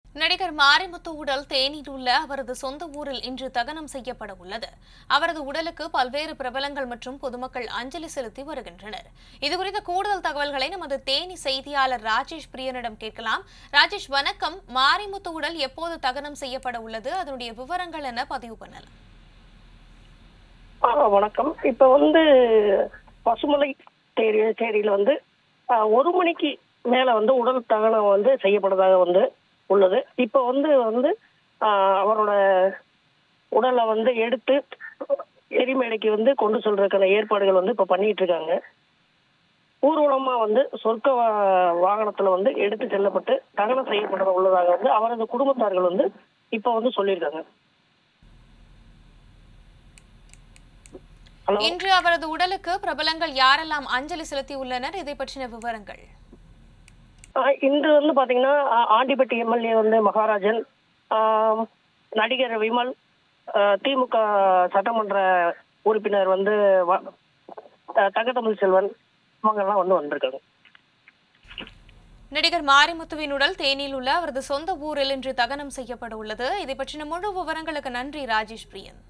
நடிகர் மாரிமுத்து உடல் தேனியில் உள்ள அவரது சொந்த ஊரில் இன்று தகனம் செய்யப்பட உள்ளது அவரது உடலுக்கு பல்வேறு பிரபலங்கள் மற்றும் பொதுமக்கள் அஞ்சலி செலுத்தி வருகின்றனர் இதுகுறித்த கூடுதல் தகவல்களை நமது தேனி செய்தியாளர் ராஜேஷ் பிரியனிடம் கேட்கலாம் ராஜேஷ் வணக்கம் மாரிமுத்து உடல் எப்போது தகனம் செய்யப்பட உள்ளது அதனுடைய விவரங்கள் என பதிவு பண்ணலாம் ஆ, வணக்கம் இப்ப வந்து பசுமலை தேரி தேரியில வந்து ஆ, ஒரு மணிக்கு மேல வந்து உடல் தகனம் வந்து செய்யப்பட்டதாக வந்து உள்ளது இப்ப வந்து வந்து ஆ, அவரோட உடலை வந்து எடுத்து எரிமேடைக்கு வந்து கொண்டு செல்றதுக்கான ஏற்பாடுகள் வந்து இப்ப பண்ணிட்டு இருக்காங்க ஊர்வலமா வந்து சொர்க்க வா- வாகனத்துல வந்து எடுத்து செல்லப்பட்டு தகனம் செய்யப்பட உள்ளதாக வந்து அவரது குடும்பத்தார்கள் வந்து இப்ப வந்து சொல்லியிருக்காங்க ஹலோ இன்று அவரது உடலுக்கு பிரபலங்கள் யாரெல்லாம் அஞ்சலி செலுத்தியுள்ளனர் இதை பற்றின விவரங்கள் ஆஹ் இன்று வந்து பாத்தீங்கன்னா ஆ- ஆண்டிப்பட்டி எம்எல்ஏ வந்து மகாராஜன் ஆம், நடிகர் விமல் ஆஹ் திமுக சட்டமன்ற உறுப்பினர் வந்து வ- ஆஹ் தங்கத்தமிழ் செல்வன் இவங்கெல்லாம் வந்து வந்திருக்காங்க நடிகர் மாரிமுத்துவின் உடல் தேனியில் உள்ள அவரது சொந்த ஊரில் இன்று தகனம் செய்யப்பட உள்ளது இதை பற்றின முழு விவரங்களுக்கு நன்றி ராஜேஷ் பிரியன்